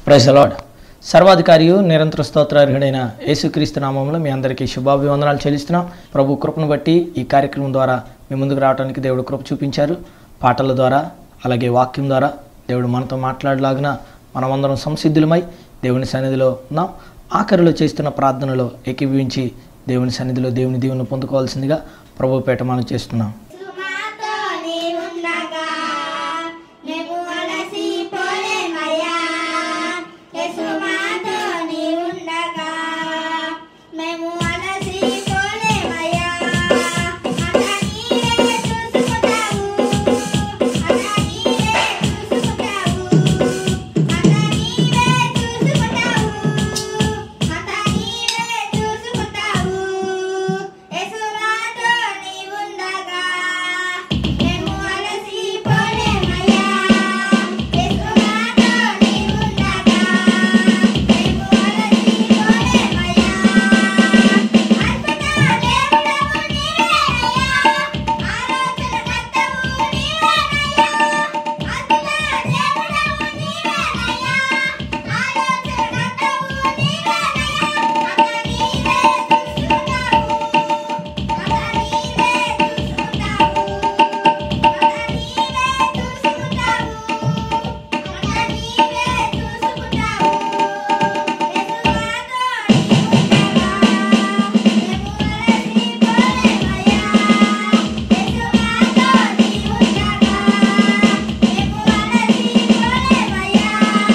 praise అలాడ్ సర్వాధికారియు నిరంతర స్తోత్రార్హుడైన యేసుక్రీస్తు నామంలో మీ అందరికీ శుభాభివందనాలు చెల్లిస్తున్నాం ప్రభు కృపను బట్టి ఈ కార్యక్రమం ద్వారా మీ ముందుకు రావడానికి దేవుడు కృప చూపించారు పాటల ద్వారా అలాగే వాక్యం ద్వారా దేవుడు మనతో మాట్లాడలాగిన మనమందరం సంసిద్ధులమై దేవుని సన్నిధిలో ఉన్నాం ఆఖరిలో చేస్తున్న ప్రార్థనలో ఏకీభవించి దేవుని సన్నిధిలో దేవుని దీవెన పొందుకోవాల్సిందిగా ప్రభు పేట మనం చేస్తున్నాం సుమాతో నీ ఉండగా మేము అలసిపోలేమయ్యా యేసుమాతో నీ ఉండగా మేము అలసిపోలేమయ్యా అంతా నీవే చూసుకుంటావు అంతా నీవే చూసుకుంటావు అంతా నీవే చూసుకుంటావు అంతా నీవే చూసుకుంటావు యేసుమాతో నీ ఉండగా మేము అలసిపోలేమయ్యా యేసుమాతో నీ ఉండగా మేము అలసిపోలేమయ్యా అద్భుత దేవుడవు నీవేనయ్యా ఆలోచన కర్తవు నీవేనయ్యా అద్భుత దేవుడవు నీవేనయ్యా ఆలోచన కర్తవు నీవేనయ్యా అంతా నీవే చూసుకుంటావు అంతా నీవే చూసుకుంటావు అంతా నీవే చూసుకుంటావు అంతా నీవే చూసుకుంటావు యేసుమాతో నీ ఉండగా మేము అలసిపోలేమయ్యా యేసుమాతో నీ ఉండగా మేము అలసిపోలేమయ్యా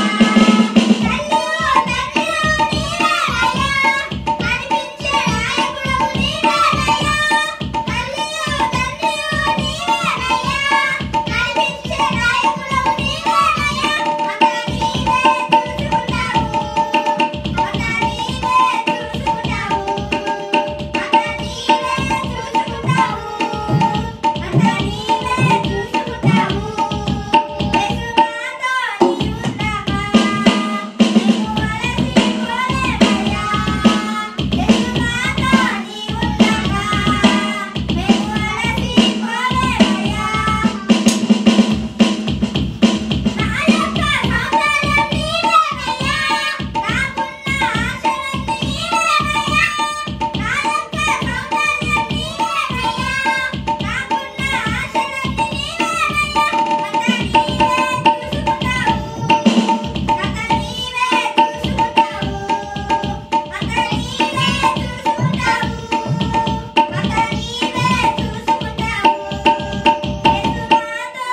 తల్లియో తండ్రియో నీవేనయ్యా కనిపించే నాయకుడవు నీవేనయ్యా తల్లియో తండ్రియో నీవేనయ్యా కనిపించే నాయకుడవు నీవేనయ్యా అంతా నీవే చూసుకుంటావు అంతా నీవే చూసుకుంటావు అంతా నీవే చూసుకుంటావు అంతా నీవే చూసుకుంటావు యేసుమాతో నీ ఉండగా మేము అలసిపోలేమయ్యా యేసుమాతో నీ ఉండగా మేము అలసిపోలేమయ్యా నా యొక్క సౌందర్యం నీవేనయ్యా నాకున్న ఆశలన్నీ నీవేనయ్యా నా యొక్క సౌందర్యం నీవేనయ్యా నాకున్న ఆశలన్నీ నీవేనయ్యా అంతా నీవే చూసుకుంటావు అంతా నీవే చూసుకుంటావు అంతా నీవే చూసుకుంటావు అంతా నీవే చూసుకుంటావు యేసుమాతో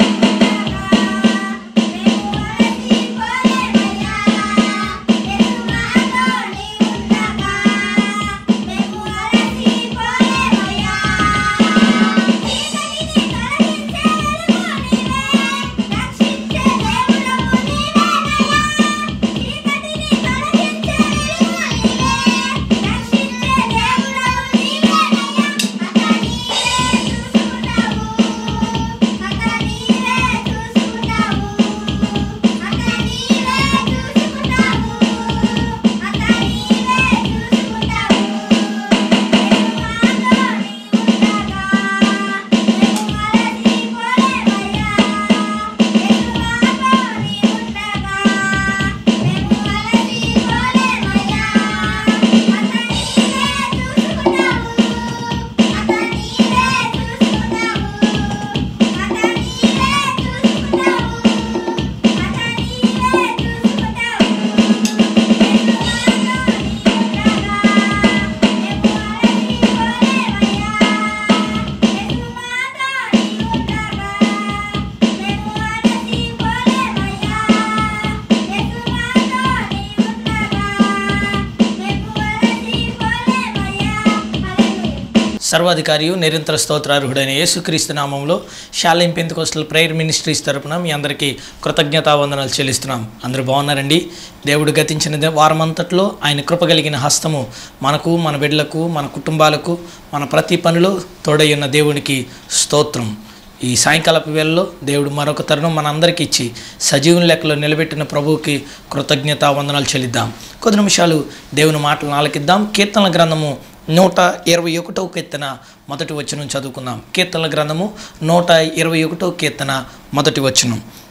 సర్వాధికారియు నిరంతర స్తోత్రార్హుడైన యేసుక్రీస్తు నామంలో షాలిం పెంతుకోస్టల్ ప్రేయర్ మినిస్ట్రీస్ తరపున మీ అందరికీ కృతజ్ఞతావందనాలు చెల్లిస్తున్నాం అందరూ బాగున్నారండి దేవుడు గతించిన దే- వారమంతట్లో ఆయన కృప కలిగిన హస్తము మనకు మన బిడ్డలకు మన కుటుంబాలకు మన ప్రతి పనిలో తోడై ఉన్న దేవునికి స్తోత్రం ఈ సాయంకాలపు వేళలో దేవుడు మరొక తరుణం మనందరికీ ఇచ్చి సజీవుని లెక్కలో నిలబెట్టిన ప్రభువుకి కృతజ్ఞత వందనాలు చెల్లిద్దాం కొద్ది నిమిషాలు దేవుని మాటలను ఆలకిద్దాం కీర్తనల గ్రంథము నూట ఇరవై ఒకటో కీర్తన మొదటి వచనం చదువుకుందాం కీర్తనల గ్రంథము నూట ఇరవై ఒకటో కీర్తన మొదటి వచనం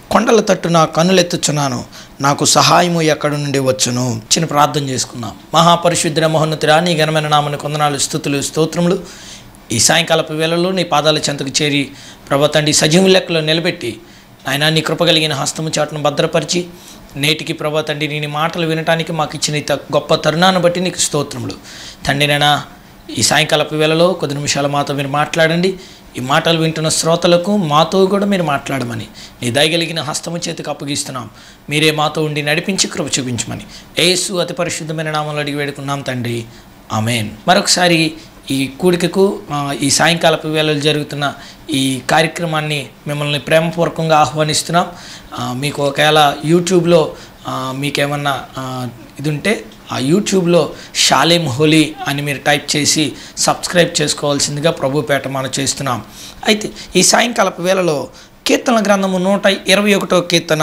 కొండల తట్టు నా కన్నులెత్తుచున్నాను నాకు సహాయము ఎక్కడి నుండి వచ్చును చిన్న ప్రార్థన చేసుకుందాం మహాపరిశుద్ధ మహోన్నతురా నీ ఘనమైన నామని కొందనాలు స్థుతులు స్తోత్రములు ఈ సాయంకాలపు వేళలో నీ పాదాల చెంతకు చేరి ప్రభా తండ్రి సజీవు లెక్కలో నిలబెట్టి ఆయన నీ కృప కలిగిన హస్తము చాటును భద్రపరిచి నేటికి ప్రభా తండ్రి నీ మాటలు వినటానికి మాకు ఇచ్చిన ఈ త- గొప్ప తరుణాన్ని బట్టి నీకు స్తోత్రములు తండ్రినైనా ఈ సాయంకాలపు వేళలో కొద్ది నిమిషాల మాతో మీరు మాట్లాడండి ఈ మాటలు వింటున్న శ్రోతలకు మాతో కూడా మీరు మాట్లాడమని నీ దయగలిగిన హస్తము చేతికి అప్పగిస్తున్నాం మీరే మాతో ఉండి నడిపించి కృప చూపించమని ఏసు అతి పరిశుద్ధమైన నామంలో అడిగి వేడుకున్నాం తండ్రి ఆమెన్ మరొకసారి ఈ కూడికకు ఆ, ఈ సాయంకాలపు వేళలు జరుగుతున్న ఈ కార్యక్రమాన్ని మిమ్మల్ని ప్రేమపూర్వకంగా ఆహ్వానిస్తున్నాం ఆ, మీకు ఒకవేళ యూట్యూబ్లో ఆ, మీకేమన్నా ఆ, ఇది ఉంటే ఆ యూట్యూబ్లో షాలేం హోలీ అని మీరు టైప్ చేసి సబ్స్క్రైబ్ చేసుకోవాల్సిందిగా ప్రభుపేట మనం చేస్తున్నాం అయితే ఈ సాయంకాలపు వేళలో కీర్తన గ్రంథము నూట ఇరవై ఒకటో కీర్తన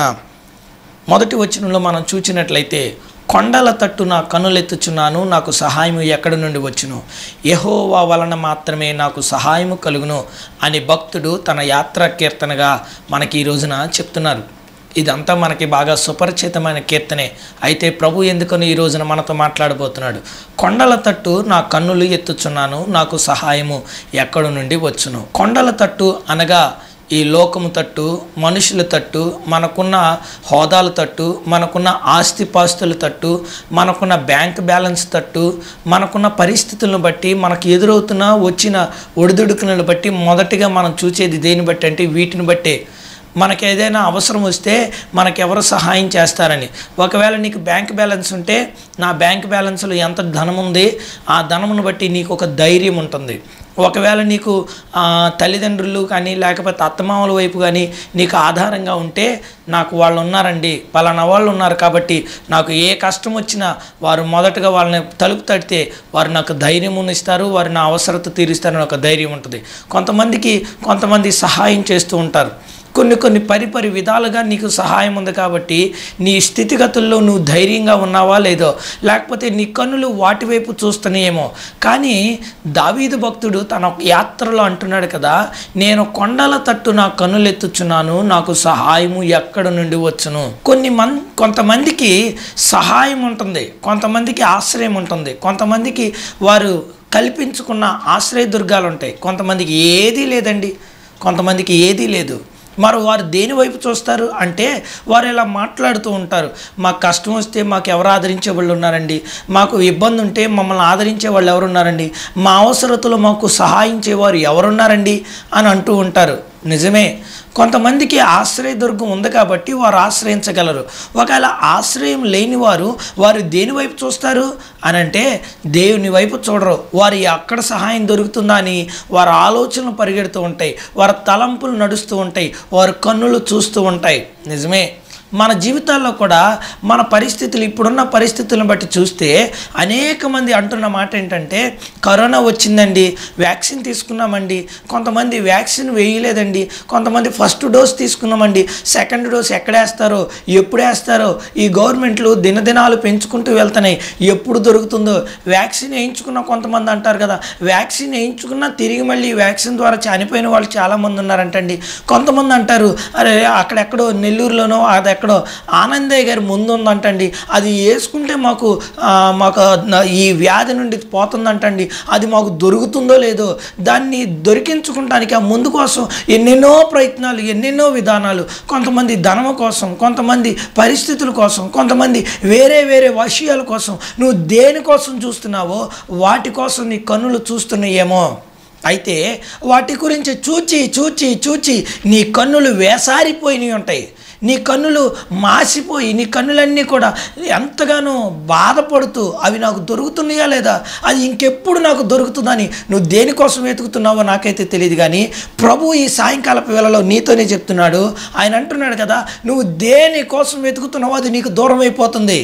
మొదటి వచనంలో మనం చూచినట్లయితే కొండల తట్టు నా కనులెత్తుచున్నాను నాకు సహాయము ఎక్కడి నుండి వచ్చును యెహోవా వలన మాత్రమే నాకు సహాయము కలుగును అని భక్తుడు తన యాత్రా కీర్తనగా మనకి ఈ రోజున చెప్తున్నారు ఇదంతా మనకి బాగా సుపరిచితమైన కీర్తనే అయితే ప్రభు ఎందుకని ఈ రోజున మనతో మాట్లాడబోతున్నాడు కొండల తట్టు నా కన్నులు ఎత్తుచున్నాను నాకు సహాయము ఎక్కడి నుండి వచ్చును కొండల తట్టు అనగా ఈ లోకము తట్టు మనుషుల తట్టు మనకున్న హోదాల తట్టు మనకున్న ఆస్తిపాస్తుల తట్టు మనకున్న బ్యాంక్ బ్యాలెన్స్ తట్టు మనకున్న పరిస్థితులను బట్టి మనకు ఎదురవుతున్న వచ్చిన ఒడిదుడుకులను బట్టి మొదటిగా మనం చూసేది దేని బట్టి అంటే వీటిని బట్టే మనకి ఏదైనా అవసరం వస్తే మనకెవరు సహాయం చేస్తారని ఒకవేళ నీకు బ్యాంక్ బ్యాలెన్స్ ఉంటే నా బ్యాంక్ బ్యాలెన్స్లో ఎంత ధనం ఉంది ఆ ధనమును బట్టి నీకు ఒక ధైర్యం ఉంటుంది ఒకవేళ నీకు ఆ, తల్లిదండ్రులు కానీ లేకపోతే అత్తమామల వైపు కానీ నీకు ఆధారంగా ఉంటే నాకు వాళ్ళు ఉన్నారండి పలానా వాళ్ళు ఉన్నారు కాబట్టి నాకు ఏ కష్టం వచ్చినా వారు మొదటగా వాళ్ళని తలుపు తడితే వారు నాకు ధైర్యం ఇస్తారు వారు నా అవసరత తీరుస్తారని ఒక ధైర్యం ఉంటుంది కొంతమందికి కొంతమంది సహాయం చేస్తూ ఉంటారు కొన్ని కొన్ని పరిపరి విధాలుగా నీకు సహాయం ఉంది కాబట్టి నీ స్థితిగతుల్లో నువ్వు ధైర్యంగా ఉన్నావా లేదో లేకపోతే నీ కన్నులు వాటి వైపు చూస్తున్నాయేమో కానీ దావీదు భక్తుడు తన యాత్రలో అంటున్నాడు కదా నేను కొండల తట్టు నా కన్నులెత్తుచున్నాను నాకు సహాయము ఎక్కడ నుండి వచ్చును కొన్ని మన్ కొంతమందికి సహాయం ఉంటుంది కొంతమందికి ఆశ్రయం ఉంటుంది కొంతమందికి వారు కల్పించుకున్న ఆశ్రయ దుర్గాలు ఉంటాయి కొంతమందికి ఏదీ లేదండి కొంతమందికి ఏదీ లేదు మరి వారు దేని వైపు చూస్తారు అంటే వారు ఇలా మాట్లాడుతూ ఉంటారు మాకు కష్టం వస్తే మాకు ఎవరు ఆదరించే వాళ్ళు ఉన్నారండి మాకు ఇబ్బంది ఉంటే మమ్మల్ని ఆదరించే వాళ్ళు ఎవరున్నారండి మా అవసరతలో మాకు సహాయించేవారు ఎవరున్నారండి అని అంటూ ఉంటారు నిజమే కొంతమందికి ఆశ్రయ దుర్గం ఉంది కాబట్టి వారు ఆశ్రయించగలరు ఒకవేళ ఆశ్రయం లేని వారు వారు దేని వైపు చూస్తారు అని అంటే దేవుని వైపు చూడరు వారు ఎక్కడ సహాయం దొరుకుతుందా అని వారి ఆలోచనలు పరిగెడుతూ ఉంటాయి వారి తలంపులు నడుస్తూ ఉంటాయి వారి కన్నులు చూస్తూ ఉంటాయి నిజమే మన జీవితాల్లో కూడా మన పరిస్థితులు ఇప్పుడున్న పరిస్థితులను బట్టి చూస్తే అనేక మంది అంటున్న మాట ఏంటంటే కరోనా వచ్చిందండి వ్యాక్సిన్ తీసుకున్నామండి కొంతమంది వ్యాక్సిన్ వేయలేదండి కొంతమంది ఫస్ట్ డోస్ తీసుకున్నామండి సెకండ్ డోస్ ఎక్కడ వేస్తారో ఎప్పుడు వేస్తారో ఈ గవర్నమెంట్లు దినదినాలు పెంచుకుంటూ వెళ్తున్నాయి ఎప్పుడు దొరుకుతుందో వ్యాక్సిన్ వేయించుకున్న కొంతమంది అంటారు కదా వ్యాక్సిన్ వేయించుకున్నా తిరిగి మళ్ళీ ఈ వ్యాక్సిన్ ద్వారా చనిపోయిన వాళ్ళు చాలామంది ఉన్నారంటండి కొంతమంది అంటారు అరే అక్కడెక్కడో నెల్లూరులోనో అది ఎక్కడో ఆనందయ్య గారి ముందు ఉందంటండి అది వేసుకుంటే మాకు ఆ, మాకు న- ఈ వ్యాధి నుండి పోతుందంటండి అది మాకు దొరుకుతుందో లేదో దాన్ని దొరికించుకుంటానికి ఆ ముందు కోసం ఎన్నెన్నో ప్రయత్నాలు ఎన్నెన్నో విధానాలు కొంతమంది ధనము కోసం కొంతమంది పరిస్థితుల కోసం కొంతమంది వేరే వేరే విషయాల కోసం నువ్వు దేనికోసం చూస్తున్నావో వాటి కోసం నీ కన్నులు చూస్తున్నాయేమో అయితే వాటి గురించి చూచి చూచి చూచి నీ కన్నులు వేసారిపోయినవి ఉంటాయి నీ కన్నులు మాసిపోయి నీ కన్నులన్నీ కూడా ఎంతగానో బాధపడుతూ అవి నాకు దొరుకుతున్నాయా లేదా అది ఇంకెప్పుడు నాకు దొరుకుతుందని నువ్వు దేనికోసం వెతుకుతున్నావో నాకైతే తెలియదు కానీ ప్రభు ఈ సాయంకాలపు వేళలో నీతోనే చెప్తున్నాడు ఆయన అంటున్నాడు కదా నువ్వు దేనికోసం వెతుకుతున్నావో అది నీకు దూరం అయిపోతుంది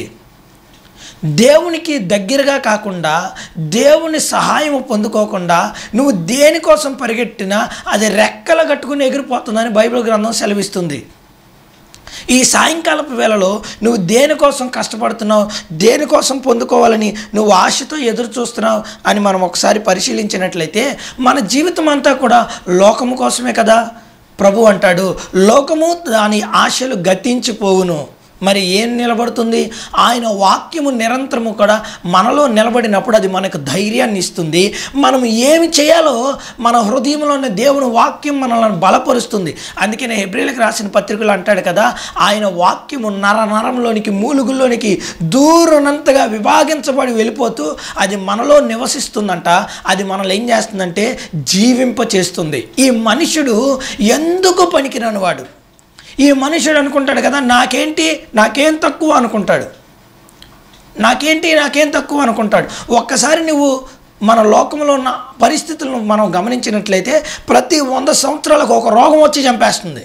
దేవునికి దగ్గరగా కాకుండా దేవుని సహాయం పొందుకోకుండా నువ్వు దేనికోసం పరిగెట్టినా అది రెక్కల కట్టుకుని ఎగిరిపోతుందని బైబిల్ గ్రంథం సెలవిస్తుంది ఈ సాయంకాలపు వేళలో నువ్వు దేనికోసం కష్టపడుతున్నావు దేనికోసం పొందుకోవాలని నువ్వు ఆశతో ఎదురు చూస్తున్నావు అని మనం ఒకసారి పరిశీలించినట్లయితే మన జీవితం అంతా కూడా లోకము కోసమే కదా ప్రభు అంటాడు లోకము దాని ఆశలు గతించిపోవును మరి ఏం నిలబడుతుంది ఆయన వాక్యము నిరంతరము కూడా మనలో నిలబడినప్పుడు అది మనకు ధైర్యాన్ని ఇస్తుంది మనం ఏమి చేయాలో మన హృదయంలోని దేవుని వాక్యం మనల్ని బలపరుస్తుంది అందుకనే హెబ్రిలకు రాసిన పత్రికలు అంటాడు కదా ఆయన వాక్యము నర నరంలోనికి మూలుగుల్లోనికి దూరనంతగా విభాగించబడి వెళ్ళిపోతూ అది మనలో నివసిస్తుందంట అది మనల్ని ఏం చేస్తుందంటే జీవింప చేస్తుంది ఈ మనుషుడు ఎందుకు పనికిరాని వాడు ఈ మనుషుడు అనుకుంటాడు కదా నాకేంటి నాకేం తక్కువ అనుకుంటాడు నాకేంటి నాకేం తక్కువ అనుకుంటాడు ఒక్కసారి నువ్వు మన లోకంలో ఉన్న పరిస్థితులను మనం గమనించినట్లయితే ప్రతి వంద సంవత్సరాలకు ఒక రోగం వచ్చి చంపేస్తుంది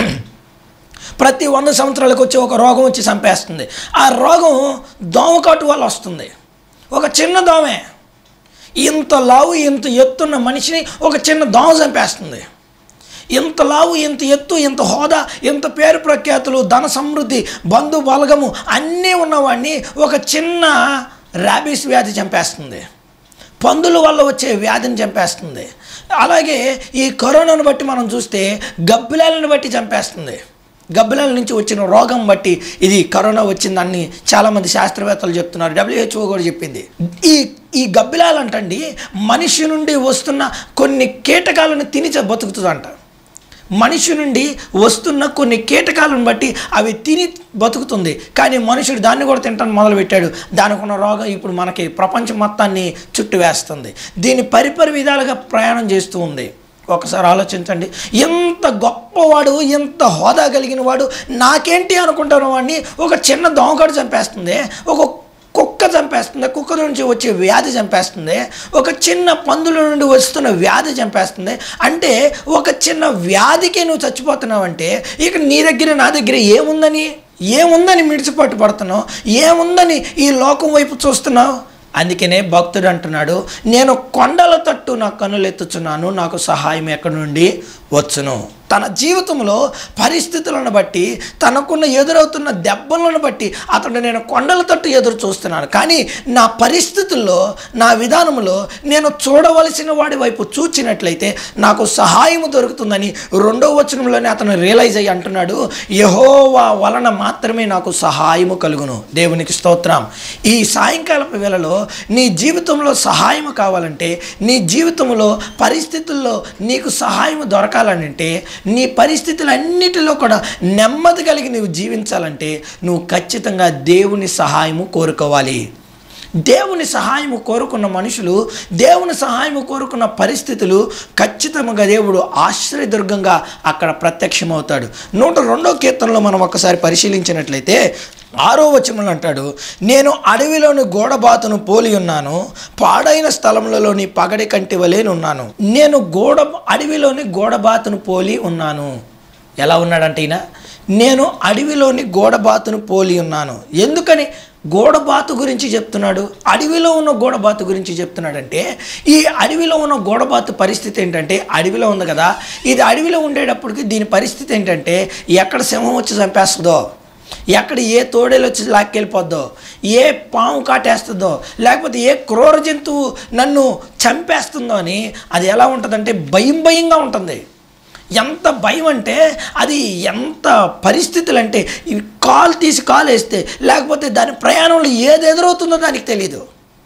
ప్రతి వంద సంవత్సరాలకు వచ్చి ఒక రోగం వచ్చి చంపేస్తుంది ఆ రోగం దోమకాటు వల్ల వస్తుంది ఒక చిన్న దోమే ఇంత లావు ఇంత ఎత్తున్న మనిషిని ఒక చిన్న దోమ చంపేస్తుంది ఇంత లావు ఇంత ఎత్తు ఇంత హోదా ఇంత పేరు ప్రఖ్యాతులు ధన సమృద్ధి బంధు బలగము అన్నీ ఉన్నవాడిని ఒక చిన్న ర్యాబీస్ వ్యాధి చంపేస్తుంది పందుల వల్ల వచ్చే వ్యాధిని చంపేస్తుంది అలాగే ఈ కరోనాను బట్టి మనం చూస్తే గబ్బిలాలను బట్టి చంపేస్తుంది గబ్బిలాల నుంచి వచ్చిన రోగం బట్టి ఇది కరోనా వచ్చిందని చాలామంది శాస్త్రవేత్తలు చెప్తున్నారు డబ్ల్యూహెచ్ఓ కూడా చెప్పింది ఈ ఈ గబ్బిలాలు అంటండి మనిషి నుండి వస్తున్న కొన్ని కీటకాలను తిని చ- బతుకుతుందంట మనిషి నుండి వస్తున్న కొన్ని కీటకాలను బట్టి అవి తిని బతుకుతుంది కానీ మనుషుడు దాన్ని కూడా తింటాను మొదలుపెట్టాడు దానికి ఉన్న రోగం ఇప్పుడు మనకి ప్రపంచం మొత్తాన్ని చుట్టువేస్తుంది దీన్ని పరిపరి విధాలుగా ప్రయాణం చేస్తూ ఉంది ఒకసారి ఆలోచించండి ఎంత గొప్పవాడు ఎంత హోదా కలిగిన వాడు నాకేంటి అనుకుంటున్న వాడిని ఒక చిన్న దోమకాడు చంపేస్తుంది ఒక కుక్క చంపేస్తుంది కుక్క నుంచి వచ్చే వ్యాధి చంపేస్తుంది ఒక చిన్న పందుల నుండి వస్తున్న వ్యాధి చంపేస్తుంది అంటే ఒక చిన్న వ్యాధికి నువ్వు చచ్చిపోతున్నావంటే ఇక నీ దగ్గర నా దగ్గర ఏముందని ఏముందని మిడిచిపట్టు పడుతున్నావు ఏముందని ఈ లోకం వైపు చూస్తున్నావు అందుకనే భక్తుడు అంటున్నాడు నేను కొండల తట్టు నా కన్నులు ఎత్తుచున్నాను నాకు సహాయం ఎక్కడి నుండి వచ్చును తన జీవితంలో పరిస్థితులను బట్టి తనకున్న ఎదురవుతున్న దెబ్బలను బట్టి అతడు నేను కొండల తట్టు ఎదురు చూస్తున్నాను కానీ నా పరిస్థితుల్లో నా విధానంలో నేను చూడవలసిన వాడి వైపు చూచినట్లయితే నాకు సహాయము దొరుకుతుందని రెండో వచనంలోనే అతను రియలైజ్ అయ్యి అంటున్నాడు యహోవా వలన మాత్రమే నాకు సహాయము కలుగును దేవునికి స్తోత్రం ఈ సాయంకాలపు వేళలో నీ జీవితంలో సహాయం కావాలంటే నీ జీవితంలో పరిస్థితుల్లో నీకు సహాయం దొరకాలనంటే నీ పరిస్థితులన్నిటిలో కూడా నెమ్మది కలిగి నువ్వు జీవించాలంటే నువ్వు ఖచ్చితంగా దేవుని సహాయము కోరుకోవాలి దేవుని సహాయము కోరుకున్న మనుషులు దేవుని సహాయము కోరుకున్న పరిస్థితులు ఖచ్చితంగా దేవుడు ఆశ్రయదుర్గంగా అక్కడ ప్రత్యక్షమవుతాడు నూట రెండో కీర్తనలో మనం ఒకసారి పరిశీలించినట్లయితే ఆరో వచనంలో అంటాడు నేను అడవిలోని గోడబాతును పోలి ఉన్నాను పాడైన స్థలములలోని పగడి కంటి వలేనున్నాను నేను గోడ అడవిలోని గోడబాతును పోలి ఉన్నాను ఎలా ఉన్నాడంటే ఈయన నేను అడవిలోని గోడబాతును పోలి ఉన్నాను ఎందుకని గోడబాతు గురించి చెప్తున్నాడు అడవిలో ఉన్న గోడబాతు గురించి చెప్తున్నాడంటే ఈ అడవిలో ఉన్న గోడబాతు పరిస్థితి ఏంటంటే అడవిలో ఉంది కదా ఇది అడవిలో ఉండేటప్పటికి దీని పరిస్థితి ఏంటంటే ఎక్కడ సింహం వచ్చి చంపేస్తుందో ఎక్కడ ఏ తోడేలు వచ్చి లాక్కెళ్ళిపోద్దో ఏ పాము కాటేస్తుందో లేకపోతే ఏ క్రూర జంతువు నన్ను చంపేస్తుందో అని అది ఎలా ఉంటుందంటే భయం భయంగా ఉంటుంది ఎంత భయం అంటే అది ఎంత పరిస్థితులు అంటే ఈ కాలు తీసి కాలు వేస్తే లేకపోతే దాని ప్రయాణంలో ఏది ఎదురవుతుందో దానికి తెలియదు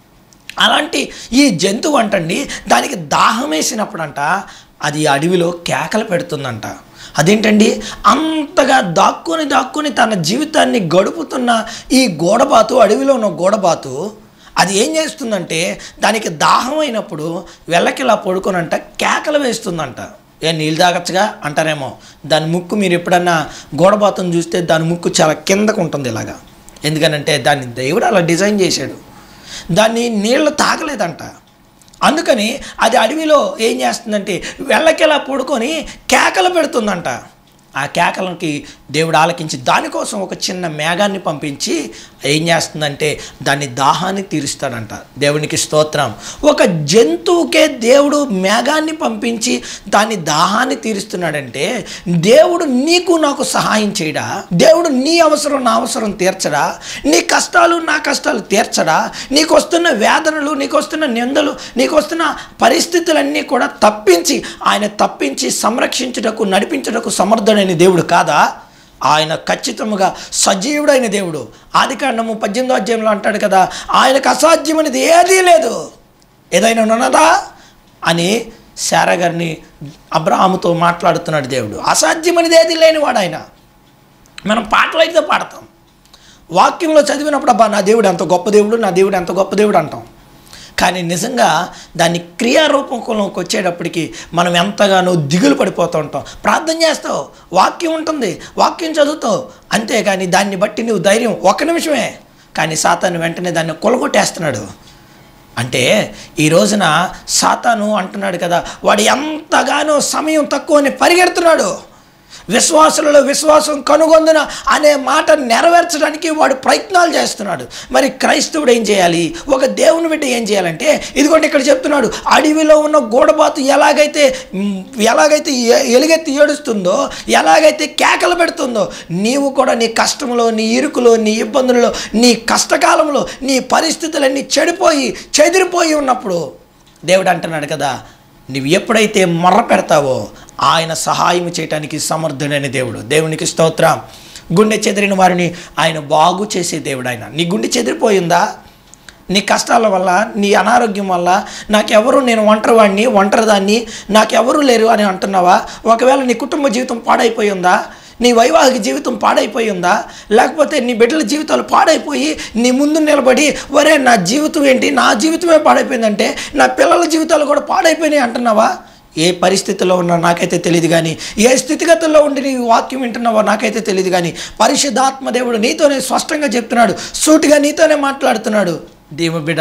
అలాంటి ఈ జంతువు అంటండి దానికి దాహం వేసినప్పుడంట అది అడవిలో కేకలు పెడుతుందంట అదేంటండి అంతగా దాక్కుని దాక్కుని తన జీవితాన్ని గడుపుతున్న ఈ గోడబాతు అడవిలో ఉన్న గోడబాతు అది ఏం చేస్తుందంటే దానికి దాహం అయినప్పుడు వెళ్ళకిలా పడుకోనంట కేకలు వేస్తుందంట ఏ నీళ్ళు తాగచ్చుగా అంటారేమో దాని ముక్కు మీరు ఎప్పుడన్నా గోడబాతుని చూస్తే దాని ముక్కు చాలా కిందకు ఉంటుంది ఇలాగా ఎందుకనంటే దాన్ని దేవుడు అలా డిజైన్ చేశాడు దాన్ని నీళ్ళు తాగలేదంట అందుకని అది అడవిలో ఏం చేస్తుందంటే వెళ్ళకెలా పడుకొని కేకలు పెడుతుందంట ఆ కేకలకి దేవుడు ఆలకించి దానికోసం ఒక చిన్న మేఘాన్ని పంపించి ఏం చేస్తుందంటే దాన్ని దాహాన్ని తీరుస్తాడంట దేవునికి స్తోత్రం ఒక జంతువుకే దేవుడు మేఘాన్ని పంపించి దాని దాహాన్ని తీరుస్తున్నాడంటే దేవుడు నీకు నాకు సహాయం చేయడా దేవుడు నీ అవసరం నా అవసరం తీర్చడా నీ కష్టాలు నా కష్టాలు తీర్చడా నీకు వస్తున్న వేదనలు నీకు వస్తున్న నిందలు నీకు వస్తున్న పరిస్థితులన్నీ కూడా తప్పించి ఆయన తప్పించి సంరక్షించుటకు నడిపించుటకు సమర్థుడైన దేవుడు కాదా ఆయన ఖచ్చితముగా సజీవుడైన దేవుడు ఆదికాండము పద్దెనిమిదో అధ్యాయంలో అంటాడు కదా ఆయనకు అసాధ్యమైనది ఏదీ లేదు ఏదైనా ఉన్నదా అని శారా గారిని అబ్రాహాముతో మాట్లాడుతున్నాడు దేవుడు అసాధ్యమైనది ఏది లేనివాడు ఆయన మనం పాటలు అయితే పాడతాం వాక్యంలో చదివినప్పుడు అబ్బా నా దేవుడు ఎంత గొప్ప దేవుడు నా దేవుడు ఎంత గొప్ప దేవుడు అంటాం కానీ నిజంగా దాన్ని క్రియారూపంలోకి వచ్చేటప్పటికి మనం ఎంతగానో దిగులు పడిపోతూ ఉంటాం ప్రార్థన చేస్తావు వాక్యం ఉంటుంది వాక్యం చదువుతావు అంతేగాని దాన్ని బట్టి నువ్వు ధైర్యం ఒక్క నిమిషమే కానీ సాతాను వెంటనే దాన్ని కొలగొట్టేస్తున్నాడు అంటే ఈ రోజున సాతాను అంటున్నాడు కదా వాడు ఎంతగానో సమయం తక్కువని పరిగెడుతున్నాడు విశ్వాసులలో విశ్వాసం కనుగొందున అనే మాట నెరవేర్చడానికి వాడు ప్రయత్నాలు చేస్తున్నాడు మరి క్రైస్తవుడు ఏం చేయాలి ఒక దేవుని బిడ్డ ఏం చేయాలంటే ఇదిగోండి ఇక్కడ చెప్తున్నాడు అడవిలో ఉన్న గూడబాతు ఎలాగైతే మ్, ఎలాగైతే ఎ- ఎలుగెత్తి ఏడుస్తుందో ఎలాగైతే కేకలు పెడుతుందో నీవు కూడా నీ కష్టంలో నీ ఇరుకులో నీ ఇబ్బందులలో నీ కష్టకాలంలో నీ పరిస్థితులన్నీ చెడిపోయి చెదిరిపోయి ఉన్నప్పుడు దేవుడు అంటున్నాడు కదా నువ్వు ఎప్పుడైతే మొర్ర పెడతావో ఆయన సహాయం చేయటానికి సమర్థుడైన దేవుడు దేవునికి స్తోత్రం గుండె చెదిరిన వారిని ఆయన బాగు చేసే దేవుడు ఆయన నీ గుండె చెదిరిపోయిందా నీ కష్టాల వల్ల నీ అనారోగ్యం వల్ల నాకెవరు నేను ఒంటరివాడిని ఒంటరిదాన్ని నాకెవరు లేరు అని అంటున్నావా ఒకవేళ నీ కుటుంబ జీవితం పాడైపోయిందా నీ వైవాహిక జీవితం పాడైపోయి ఉందా లేకపోతే నీ బిడ్డల జీవితాలు పాడైపోయి నీ ముందు నిలబడి ఒరే నా జీవితం ఏంటి నా జీవితమే పాడైపోయిందంటే నా పిల్లల జీవితాలు కూడా పాడైపోయినాయి అంటున్నావా ఏ పరిస్థితిలో ఉన్నా నాకైతే తెలియదు కానీ ఏ స్థితిగతుల్లో ఉండి నీ వాక్యం వింటున్నావో నాకైతే తెలియదు కానీ పరిశుద్ధాత్మ దేవుడు నీతోనే స్పష్టంగా చెప్తున్నాడు సూటిగా నీతోనే మాట్లాడుతున్నాడు దీవ బిడ్డ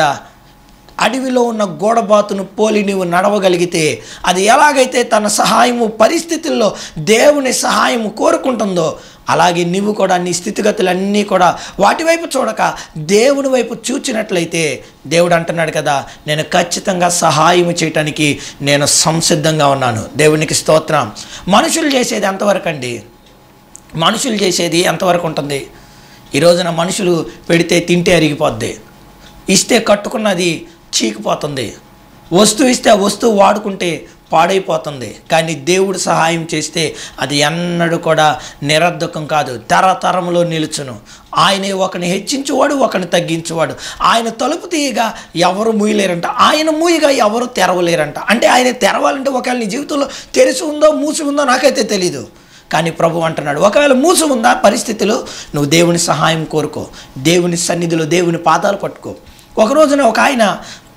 అడవిలో ఉన్న గోడబాతును పోలి నీవు నడవగలిగితే అది ఎలాగైతే తన సహాయము పరిస్థితుల్లో దేవుని సహాయము కోరుకుంటుందో అలాగే నువ్వు కూడా నీ స్థితిగతులన్నీ కూడా వాటి వైపు చూడక దేవుని వైపు చూచినట్లయితే దేవుడు అంటున్నాడు కదా నేను ఖచ్చితంగా సహాయం చేయటానికి నేను సంసిద్ధంగా ఉన్నాను దేవునికి స్తోత్రం మనుషులు చేసేది ఎంతవరకు అండి మనుషులు చేసేది ఎంతవరకు ఉంటుంది ఈ రోజున మనుషులు పెడితే తింటే అరిగిపోద్ది ఇస్తే కట్టుకున్నది చీకిపోతుంది వస్తువు ఇస్తే ఆ వస్తువు వాడుకుంటే పాడైపోతుంది కానీ దేవుడు సహాయం చేస్తే అది ఎన్నడూ కూడా నిరర్ధకం కాదు తరతరములో నిలుచును ఆయనే ఒకని హెచ్చించువాడు ఒకని తగ్గించువాడు ఆయన తలుపు తీయగా ఎవరు మూయలేరంట ఆయన మూయగా ఎవరు తెరవలేరంట అంటే ఆయన తెరవాలంటే ఒకవేళ నీ జీవితంలో తెరిచి ఉందో మూసి ఉందో నాకైతే తెలీదు కానీ ప్రభు అంటున్నాడు ఒకవేళ మూసు ఉందా పరిస్థితిలో నువ్వు దేవుని సహాయం కోరుకో దేవుని సన్నిధిలో దేవుని పాదాలు పట్టుకో ఒక రోజున ఒక ఆయన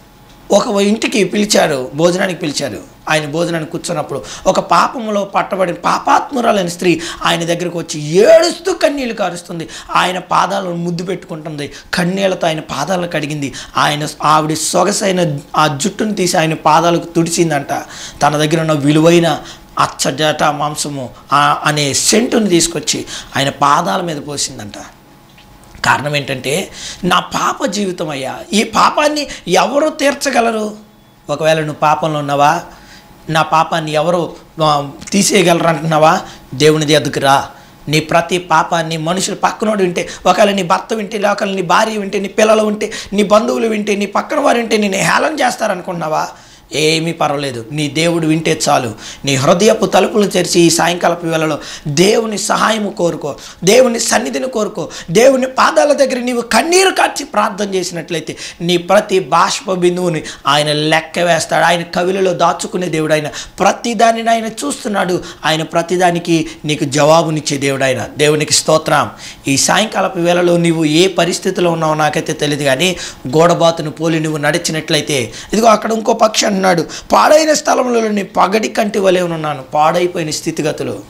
ఒక ఇంటికి పిలిచారు భోజనానికి పిలిచారు ఆయన భోజనానికి కూర్చున్నప్పుడు ఒక పాపములో పట్టబడిన పాపాత్మురాలైన స్త్రీ ఆయన దగ్గరకు వచ్చి ఏడుస్తూ కన్నీళ్లు కారుస్తుంది ఆయన పాదాలను ముద్దు పెట్టుకుంటుంది కన్నీళ్లతో ఆయన పాదాలను కడిగింది ఆయన ఆవిడ సొగసైన ఆ జుట్టును తీసి ఆయన పాదాలకు తుడిచిందంట తన దగ్గర ఉన్న విలువైన అచ్చజట మాంసము ఆ- అనే సెంటుని తీసుకొచ్చి ఆయన పాదాల మీద పోసిందంట కారణం ఏంటంటే నా పాప జీవితం అయ్యా ఈ పాపాన్ని ఎవరు తీర్చగలరు ఒకవేళ నువ్వు పాపంలో ఉన్నావా నా పాపాన్ని ఎవరు ఆ, తీసేయగలరు అంటున్నావా దేవుని దగ్గరికి రా నీ ప్రతి పాపాన్ని మనుషులు పక్కనోడు వింటే ఒకవేళ నీ భర్త వింటే ఒకవేళ నీ భార్య వింటే నీ పిల్లలు వింటే నీ బంధువులు వింటే నీ పక్కన వారు వింటే నేను హేళన చేస్తారనుకున్నావా ఏమీ పర్వాలేదు నీ దేవుడు వింటే చాలు నీ హృదయపు తలుపులు తెరిచి ఈ సాయంకాలపు వేళలో దేవుని సహాయము కోరుకో దేవుని సన్నిధిని కోరుకో దేవుని పాదాల దగ్గర నీవు కన్నీరు కార్చి ప్రార్థన చేసినట్లయితే నీ ప్రతి బాష్ప బిందువుని ఆయన లెక్క వేస్తాడు ఆయన కవిలలో దాచుకునే దేవుడు ఆయన ప్రతిదానిని ఆయన చూస్తున్నాడు ఆయన ప్రతిదానికి నీకు జవాబునిచ్చే దేవుడు ఆయన దేవునికి స్తోత్రం ఈ సాయంకాలపు వేళలో నీవు ఏ పరిస్థితిలో ఉన్నావో నాకైతే తెలియదు కానీ గోడబాతును పోలి నువ్వు నడిచినట్లయితే ఇదిగో అక్కడ ఇంకో పక్షి అంటున్నాడు పాడైన స్థలంలో నీ పగడి కంటి వలె ఉన్నాను పాడైపోయిన స్థితిగతులు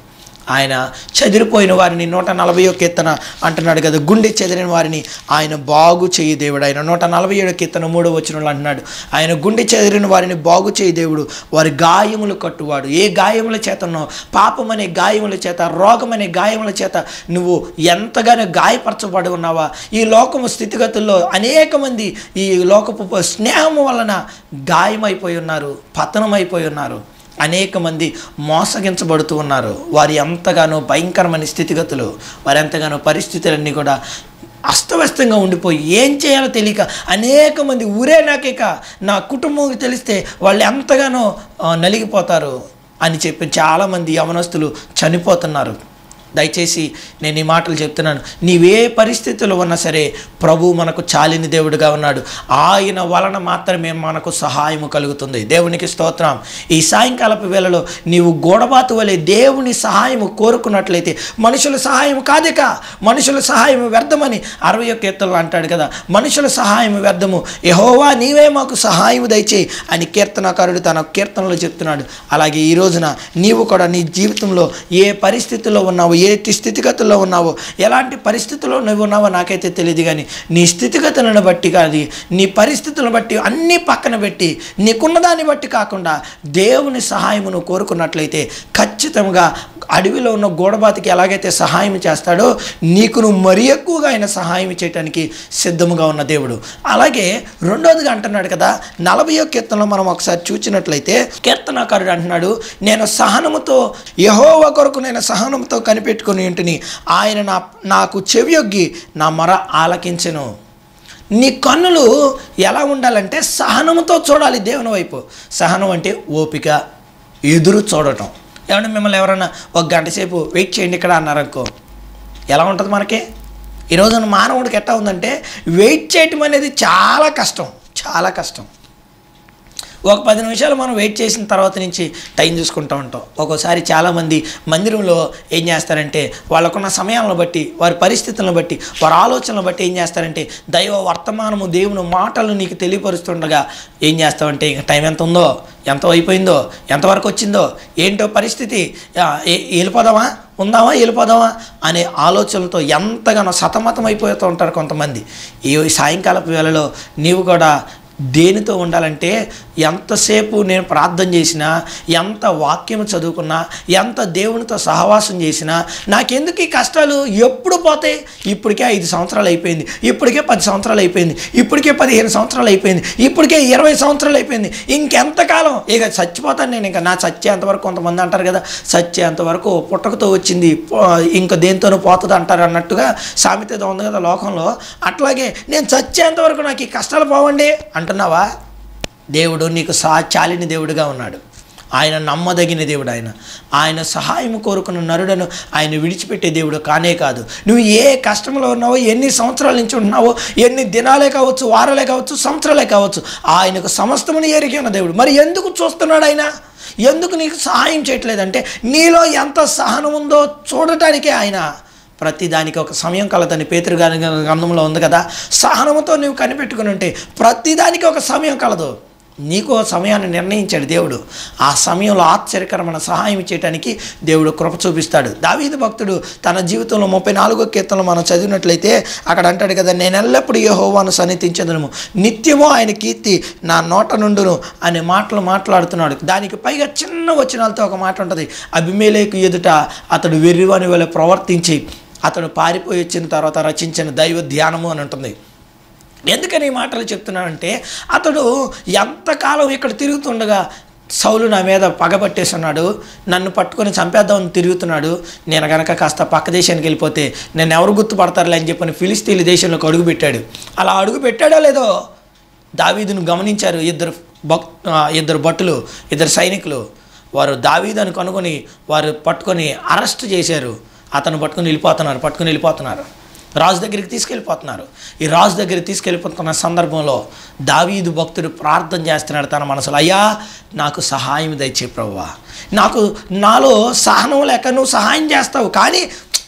ఆయన చెదిరిపోయిన వారిని నూట నలభై కీర్తన అంటున్నాడు కదా గుండె చెదిరిన వారిని ఆయన బాగు చేయి దేవుడు ఆయన నూట నలభై ఏడు కీర్తన మూడో వచనంలో అంటున్నాడు ఆయన గుండె చెదిరిన వారిని బాగు చేయి దేవుడు వారి గాయములు కట్టువాడు ఏ గాయముల చేతనో పాపం అనే గాయముల చేత రోగం అనే గాయముల చేత నువ్వు ఎంతగానో గాయపరచబడి ఉన్నావా ఈ లోకము స్థితిగతుల్లో అనేక మంది ఈ లోకపు స్నేహము వలన గాయమైపోయి ఉన్నారు పతనమైపోయి ఉన్నారు అనేక మంది మోసగించబడుతూ ఉన్నారు వారి ఎంతగానో భయంకరమైన స్థితిగతులు వారి ఎంతగానో పరిస్థితులన్నీ కూడా అస్తవ్యస్తంగా ఉండిపోయి ఏం చేయాలో తెలియక అనేక మంది ఊరే నాకేక నా కుటుంబం తెలిస్తే వాళ్ళు ఎంతగానో ఆ, నలిగిపోతారు అని చెప్పి చాలామంది యవనస్తులు చనిపోతున్నారు దయచేసి నేను ఈ మాటలు చెప్తున్నాను నీవే పరిస్థితుల్లో ఉన్నా సరే ప్రభు మనకు చాలిని దేవుడిగా ఉన్నాడు ఆయన వలన మాత్రమే మనకు సహాయము కలుగుతుంది దేవునికి స్తోత్రం ఈ సాయంకాలపు వేళలో నీవు గోడబాతు వలె దేవుని సహాయము కోరుకున్నట్లయితే మనుషుల సహాయం కాదిక మనుషుల సహాయం వ్యర్థమని అరవై ఒక్క ఎత్తుల్లో అంటాడు కదా మనుషుల సహాయం వ్యర్థము యహోవా నీవే మాకు సహాయం దయచేయి అని కీర్తనకారుడు తన కీర్తనలో చెప్తున్నాడు అలాగే ఈ రోజున నీవు కూడా నీ జీవితంలో ఏ పరిస్థితుల్లో ఉన్నావో ఏ స్థితిగతుల్లో ఉన్నావో ఎలాంటి పరిస్థితుల్లో నువ్వు ఉన్నావో నాకైతే తెలియదు కానీ నీ స్థితిగతులను బట్టి కాదు నీ పరిస్థితులను బట్టి అన్నీ పక్కన పెట్టి నీకున్న దాన్ని బట్టి కాకుండా దేవుని సహాయమును కోరుకున్నట్లయితే ఖచ్చితంగా అడవిలో ఉన్న గోడబాతికి ఎలాగైతే సహాయం చేస్తాడో నీకు నువ్వు మరీ ఎక్కువగా ఆయన సహాయం చేయడానికి సిద్ధముగా ఉన్న దేవుడు అలాగే రెండోదిగా అంటున్నాడు కదా నలభయో కీర్తనలో మనం ఒకసారి చూసినట్లయితే కీర్తనాకారుడు అంటున్నాడు నేను సహనముతో యహోవ కొరకు నేను సహనంతో కనిపెట్టుకుని ఉంటుని ఆయన నా నాకు చెవియొగ్గి నా మొర ఆలకించెను నీ కన్నులు ఎలా ఉండాలంటే సహనంతో చూడాలి దేవుని వైపు సహనం అంటే ఓపిక ఎదురు చూడటం ఏమంటే మిమ్మల్ని ఎవరైనా ఒక గంట సేపు వెయిట్ చేయండి ఇక్కడ అన్నారనుకో ఎలా ఉంటుంది మనకి ఈ రోజున మానవుడికి ఎట్టా ఉందంటే వెయిట్ చేయటం అనేది చాలా కష్టం చాలా కష్టం ఒక పది నిమిషాలు మనం వెయిట్ చేసిన తర్వాత నుంచి టైం చూసుకుంటూ ఉంటాం ఒక్కోసారి చాలామంది మందిరంలో ఏం చేస్తారంటే వాళ్ళకున్న సమయాలను బట్టి వారి పరిస్థితులను బట్టి వారి ఆలోచనలను బట్టి ఏం చేస్తారంటే దైవ వర్తమానము దేవుని మాటలు నీకు తెలియపరుస్తుండగా ఏం చేస్తావంటే ఇంక టైం ఎంత ఉందో ఎంత అయిపోయిందో ఎంతవరకు వచ్చిందో ఏంటో పరిస్థితి ఆ, ఏ- వెళ్ళిపోదామా ఉందామా వెళ్ళిపోదామా అనే ఆలోచనలతో ఎంతగానో సతమతం అయిపోతూ ఉంటారు కొంతమంది ఈ సాయంకాలపు వేళలో నీవు కూడా దేనితో ఉండాలంటే ఎంతసేపు నేను ప్రార్థన చేసినా ఎంత వాక్యం చదువుకున్నా ఎంత దేవునితో సహవాసం చేసినా నాకెందుకు ఈ కష్టాలు ఎప్పుడు పోతాయి ఇప్పటికే ఐదు సంవత్సరాలు అయిపోయింది ఇప్పటికే పది సంవత్సరాలు అయిపోయింది ఇప్పటికే పదిహేను సంవత్సరాలు అయిపోయింది ఇప్పటికే ఇరవై సంవత్సరాలు అయిపోయింది ఇంకెంతకాలం ఇక చచ్చిపోతాను నేను ఇంకా నా చచ్చేంతవరకు కొంతమంది అంటారు కదా చచ్చేంతవరకు పుట్టకతో వచ్చింది పో- ఇంకా దేంతోనూ పోతుంది అంటారు అన్నట్టుగా సామెత ఏదో ఉంది కదా లోకంలో అట్లాగే నేను చచ్చేంతవరకు నాకు ఈ కష్టాలు పోవండి అంటున్నావా దేవుడు నీకు సా చాలిని దేవుడిగా ఉన్నాడు ఆయన నమ్మదగిన దేవుడు ఆయన ఆయన సహాయం కోరుకున్న నరుడను ఆయన విడిచిపెట్టే దేవుడు కానే కాదు నువ్వు ఏ కష్టంలో ఉన్నావో ఎన్ని సంవత్సరాల నుంచి ఉంటున్నావో ఎన్ని దినాలే కావచ్చు వారాలే కావచ్చు సంవత్సరాలే కావచ్చు ఆయనకు సమస్తముని ఎరిగి ఉన్న దేవుడు మరి ఎందుకు చూస్తున్నాడు ఆయన ఎందుకు నీకు సహాయం చేయట్లేదంటే నీలో ఎంత సహనం ఉందో చూడటానికే ఆయన ప్రతి దానికి ఒక సమయం కలదని పేతురు గారి గ్రంథంలో ఉంది కదా సహనంతో నువ్వు కనిపెట్టుకుని ఉంటే ప్రతి దానికి ఒక సమయం కలదు నీకు ఓ సమయాన్ని నిర్ణయించాడు దేవుడు ఆ సమయంలో ఆశ్చర్యకరమైన సహాయం చేయడానికి దేవుడు కృప చూపిస్తాడు దావీదు భక్తుడు తన జీవితంలో ముప్పై నాలుగో కీర్తనలు మనం చదివినట్లయితే అక్కడ అంటాడు కదా నేను ఎల్లప్పుడూ యెహోవాను సన్నిధించదను నిత్యము ఆయన కీర్తి నా నోట నుండును అనే మాటలు మాట్లాడుతున్నాడు దానికి పైగా చిన్న వచనాలతో ఒక మాట ఉంటుంది అభిమేలేకు ఎదుట అతడు వెర్రివాని వల్ల ప్రవర్తించి అతడు పారిపోయి వచ్చిన తర్వాత రచించిన దైవ ధ్యానము అని ఉంటుంది ఎందుకని ఈ మాటలు చెప్తున్నానంటే అతడు ఎంతకాలం ఇక్కడ తిరుగుతుండగా సౌలు నా మీద పగబట్టేస్తున్నాడు నన్ను పట్టుకొని చంపేద్దామని తిరుగుతున్నాడు నేను గనక కాస్త పక్క దేశానికి వెళ్ళిపోతే నేను ఎవరు గుర్తుపడతారులే అని చెప్పని ఫిలిస్తీన్ల దేశంలోకి అడుగు పెట్టాడు అలా అడుగు పెట్టాడో లేదో దావీదును గమనించారు ఇద్దరు భక్ ఆ, ఇద్దరు భటులు ఇద్దరు సైనికులు వారు దావీదుని కనుగొని వారు పట్టుకొని అరెస్ట్ చేశారు అతను పట్టుకొని వెళ్ళిపోతున్నారు పట్టుకొని వెళ్ళిపోతున్నారు రాజు దగ్గరికి తీసుకెళ్ళిపోతున్నారు ఈ రాజు దగ్గరికి తీసుకెళ్ళిపోతున్న సందర్భంలో దావీదు భక్తుడు ప్రార్థన చేస్తున్నాడు తన మనసులో అయ్యా నాకు సహాయం దయచే ప్రభువా నాకు నాలో సహనం లేక నువ్వు సహాయం చేస్తావు కానీ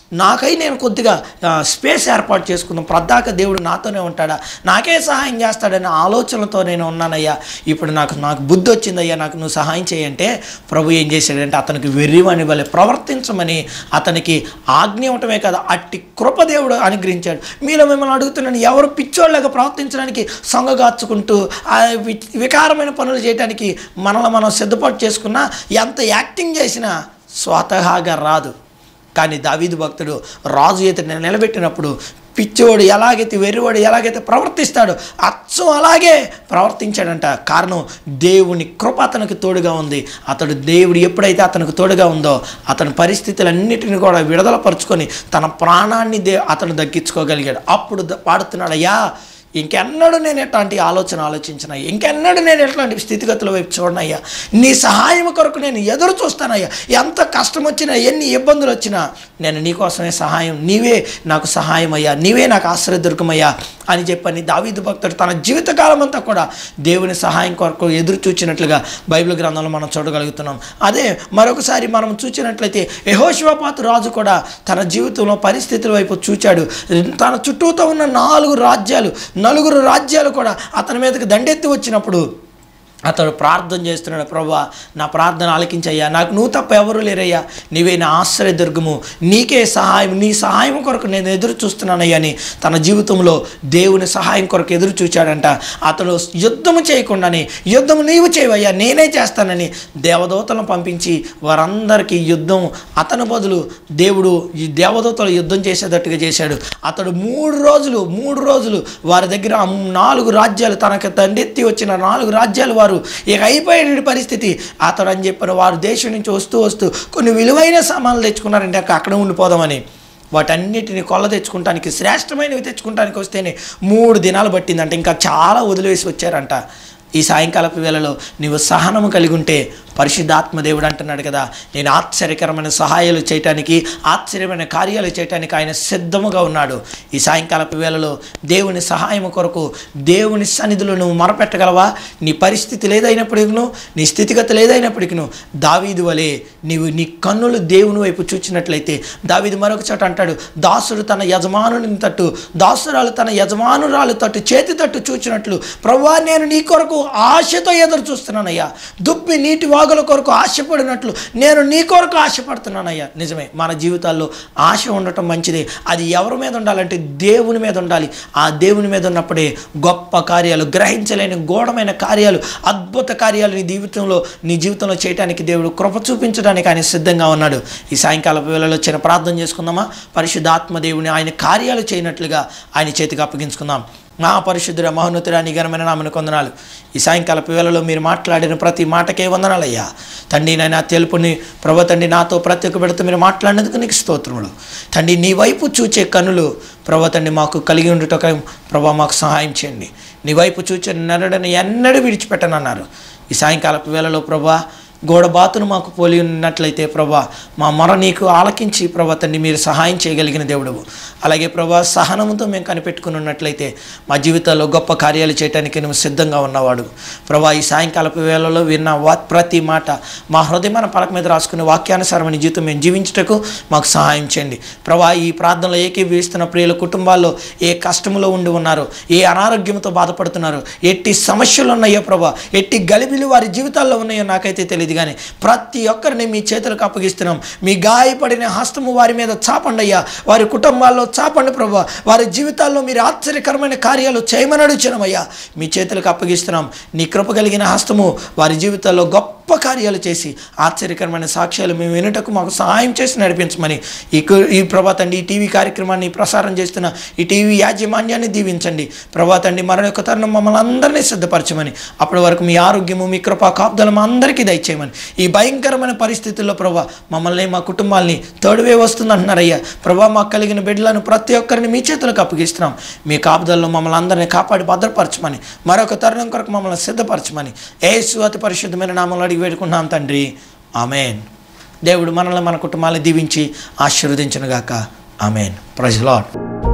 నాకై నేను కొద్దిగా ఆ, స్పేస్ ఏర్పాటు చేసుకుందాం ప్రద్దాక దేవుడు నాతోనే ఉంటాడా నాకే సహాయం చేస్తాడనే ఆలోచనతో నేను ఉన్నానయ్యా ఇప్పుడు నాకు నాకు బుద్ధి వచ్చిందయ్యా నాకు నువ్వు సహాయం చేయంటే ప్రభు ఏం చేశాడంటే అతనికి వెర్రివని వల్ల ప్రవర్తించమని అతనికి ఆజ్ఞ ఇవ్వటమే కదా అట్టి కృపదేవుడు అనుగ్రహించాడు మీలో మిమ్మల్ని అడుగుతున్నాను ఎవరు పిచ్చోళ్ళగా ప్రవర్తించడానికి సొంగగాచుకుంటూ ఆ వి- వికారమైన పనులు చేయడానికి మనల్ని మనం సిద్ధపాటు చేసుకున్నా ఎంత యాక్టింగ్ చేసినా స్వతహాగా రాదు కానీ దావీదు భక్తుడు రాజు ఇతన్ని నిలబెట్టినప్పుడు పిచ్చోడు ఎలాగైతే వెర్రివాడు ఎలాగైతే ప్రవర్తిస్తాడో అచ్చం అలాగే ప్రవర్తించాడంట కారణం దేవుని కృప అతనికి తోడుగా ఉంది అతడు దేవుడు ఎప్పుడైతే అతనికి తోడుగా ఉందో అతని పరిస్థితులన్నిటిని కూడా విడుదల పరుచుకొని తన ప్రాణాన్ని దే అతను దక్కించుకోగలిగాడు అప్పుడు ద- పాడుతున్నాడు అయ్యా ఇంకెన్నడూ నేను ఎట్లాంటి ఆలోచన ఆలోచించిన ఇంకెన్నడూ నేను ఎట్లాంటి స్థితిగతుల వైపు చూడనయ్యా నీ సహాయం కొరకు నేను ఎదురు చూస్తానయ్యా ఎంత కష్టం వచ్చినా ఎన్ని ఇబ్బందులు వచ్చినా నేను నీకోసమే సహాయం నీవే నాకు సహాయం అయ్యా నీవే నాకు ఆశ్రయదుర్గమయ్యా అని చెప్పని దావీదు భక్తుడు తన జీవితకాలం అంతా కూడా దేవుని సహాయం కొరకు ఎదురు చూచినట్లుగా బైబిల్ గ్రంథంలో మనం చూడగలుగుతున్నాం అదే మరొకసారి మనం చూసినట్లయితే యహోశివపాతు రాజు కూడా తన జీవితంలో పరిస్థితుల వైపు చూచాడు తన చుట్టూతో ఉన్న నాలుగు రాజ్యాలు నలుగురు రాజ్యాలు కూడా అతని మీదకి దండెత్తి వచ్చినప్పుడు అతడు ప్రార్థన చేస్తున్నాడు ప్రభా నా ప్రార్థన ఆలకించయ్యా నాకు నువ్వు తప్ప ఎవరు లేరయ్యా నీవే నా ఆశ్రయదుర్గము నీకే సహాయం నీ సహాయం కొరకు నేను ఎదురు చూస్తున్నానయ్యా అని తన జీవితంలో దేవుని సహాయం కొరకు ఎదురు చూచాడంట అతడు యుద్ధము చేయకుండానే యుద్ధము నీవు చేయవయ్యా నేనే చేస్తానని దేవదూతలను పంపించి వారందరికీ యుద్ధం అతని బదులు దేవుడు ఈ దేవదూతలు యుద్ధం చేసేటట్టుగా చేశాడు అతడు మూడు రోజులు మూడు రోజులు వారి దగ్గర ఆ నాలుగు రాజ్యాలు తనకు తండెత్తి వచ్చిన నాలుగు రాజ్యాలు వారు ఇక అయిపోయిన పరిస్థితి అతడు అని చెప్పిన వారు దేశం నుంచి వస్తూ వస్తూ కొన్ని విలువైన సామాన్లు తెచ్చుకున్నారంటే అక్క అక్కడ ఉండిపోదామని వాటన్నిటిని కొల్ల తెచ్చుకుంటానికి శ్రేష్టమైనవి తెచ్చుకుంటానికి వస్తేనే మూడు దినాలు పట్టిందంట ఇంకా చాలా వదిలివేసి వచ్చారంట ఈ సాయంకాలపు వేళలో నీవు సహనము కలిగి ఉంటే పరిశుద్ధాత్మ దేవుడు అంటున్నాడు కదా నేను ఆశ్చర్యకరమైన సహాయాలు చేయటానికి ఆశ్చర్యమైన కార్యాలు చేయటానికి ఆయన సిద్ధముగా ఉన్నాడు ఈ సాయంకాలపు వేళలో దేవుని సహాయం కొరకు దేవుని సన్నిధిలో నువ్వు మొరపెట్టగలవా నీ పరిస్థితి లేదైనప్పటికీ నీ స్థితిగతి లేదైనప్పటికీ దావీదు వలె నీవు నీ కన్నులు దేవుని వైపు చూచినట్లయితే దావీదు మరొక చోట అంటాడు దాసుడు తన యజమానుని తట్టు దాసురాలు తన యజమానురాలు తట్టు చేతి తట్టు చూచినట్లు ప్రవ్వా నేను నీ కొరకు ఆశతో ఎదురు చూస్తున్నానయ్యా దుబ్బి నీటి వాగుల కొరకు ఆశపడినట్లు నేను నీ కొరకు ఆశపడుతున్నానయ్యా నిజమే మన జీవితాల్లో ఆశ ఉండటం మంచిదే అది ఎవరి మీద ఉండాలంటే దేవుని మీద ఉండాలి ఆ దేవుని మీద ఉన్నప్పుడే గొప్ప కార్యాలు గ్రహించలేని గూఢమైన కార్యాలు అద్భుత కార్యాలు నీ జీవితంలో నీ జీవితంలో చేయడానికి దేవుడు కృప చూపించడానికి ఆయన సిద్ధంగా ఉన్నాడు ఈ సాయంకాల వేళలో చిన్న ప్రార్థన చేసుకుందామా పరిశుద్ధాత్మ దేవుని ఆయన కార్యాలు చేయనట్లుగా ఆయన చేతికి అప్పగించుకుందాం నా పరిశుద్ధుడ మహోన్నతుడ నీ ఘనమైన నామను కొందనాలు ఈ సాయంకాల వేళలో మీరు మాట్లాడిన ప్రతి మాటకే వందనాలయ్యా తండ్రి నేను తెలుపుని ప్రభు తండ్రి నాతో ప్రతి ఒక్క బిడత మీరు మాట్లాడినందుకు నీకు స్తోత్రములు తండ్రి నీ వైపు చూచే కనులు ప్రభు తండ్రి మాకు కలిగి ఉండుటక ప్రభా మాకు సహాయం చేయండి నీ వైపు చూచే నరడని ఎన్నడూ విడిచిపెట్టనన్నారు ఈ సాయంకాలపు వేళలో ప్రభా గోడబాతును మాకు పోలి ఉన్నట్లయితే ప్రభా మా మొర నీకు ఆలకించి ప్రభా తండ్రి మీరు సహాయం చేయగలిగిన దేవుడు అలాగే ప్రభా సహనంతో మేము కనిపెట్టుకుని ఉన్నట్లయితే మా జీవితాల్లో గొప్ప కార్యాలు చేయడానికి నువ్వు సిద్ధంగా ఉన్నవాడు ప్రభా ఈ సాయంకాలపు వేళలో విన్న వా ప్రతి మాట మా హృదయమైన పలక మీద రాసుకునే వాక్యానుసారమైన జీవితం మేము జీవించుటకు మాకు సహాయం చేయండి ప్రభా ఈ ప్రార్థనలో ఏకీభవిస్తున్న ప్రియుల కుటుంబాల్లో ఏ కష్టములో ఉండి ఉన్నారో ఏ అనారోగ్యంతో బాధపడుతున్నారో ఎట్టి సమస్యలు ఉన్నాయో ప్రభా ఎట్టి గలిబిలు వారి జీవితాల్లో ఉన్నాయో నాకైతే తెలియదు కానీ ప్రతి ఒక్కరిని మీ చేతులకు అప్పగిస్తున్నాం మీ గాయపడిన హస్తము వారి మీద చాపండి అయ్యా వారి కుటుంబాల్లో చాపండి ప్రభా వారి జీవితాల్లో మీరు ఆశ్చర్యకరమైన కార్యాలు చేయమని అడుగుచున్నామయ్యా మీ చేతులకు అప్పగిస్తున్నాం నీ కృప కలిగిన హస్తము వారి జీవితాల్లో గొప్ప కార్యాలు చేసి ఆశ్చర్యకరమైన సాక్ష్యాలు మేము వినుటకు మాకు సహాయం చేసి నడిపించమని ఈ కు- ఈ ప్రభాతండి ఈ టీవీ కార్యక్రమాన్ని ప్రసారం చేస్తున్న ఈ టీవీ యాజమాన్యాన్ని దీవించండి ప్రభాతండి మరణ యొక్క తరుణం మమ్మల్ని అందరినీ సిద్ధపరచమని అప్పటి వరకు మీ ఆరోగ్యము మీ కృపా కాపుదలు మా అందరికీ దయచేయమని ఈ భయంకరమైన పరిస్థితుల్లో ప్రభా మమ్మల్ని మా కుటుంబాల్ని తోడువే వస్తుంది అంటున్నారయ్యా ప్రభా మాకు కలిగిన బిడ్డలను ప్రతి ఒక్కరిని మీ చేతులకు అప్పగిస్తున్నాం మీ కాపుదల్లో మమ్మల్ని అందరినీ కాపాడి భద్రపరచమని మరొక తరుణం కొరకు మమ్మల్ని సిద్ధపరచమని ఏసు అతి పరిశుద్ధమైన నామంలో అడిగి వేడుకున్నాం తండ్రి ఆమెన్ దేవుడు మనల్ని మన కుటుంబాలను దీవించి ఆశీర్వదించనుగాక ఆమెన్ ప్రజలాడ్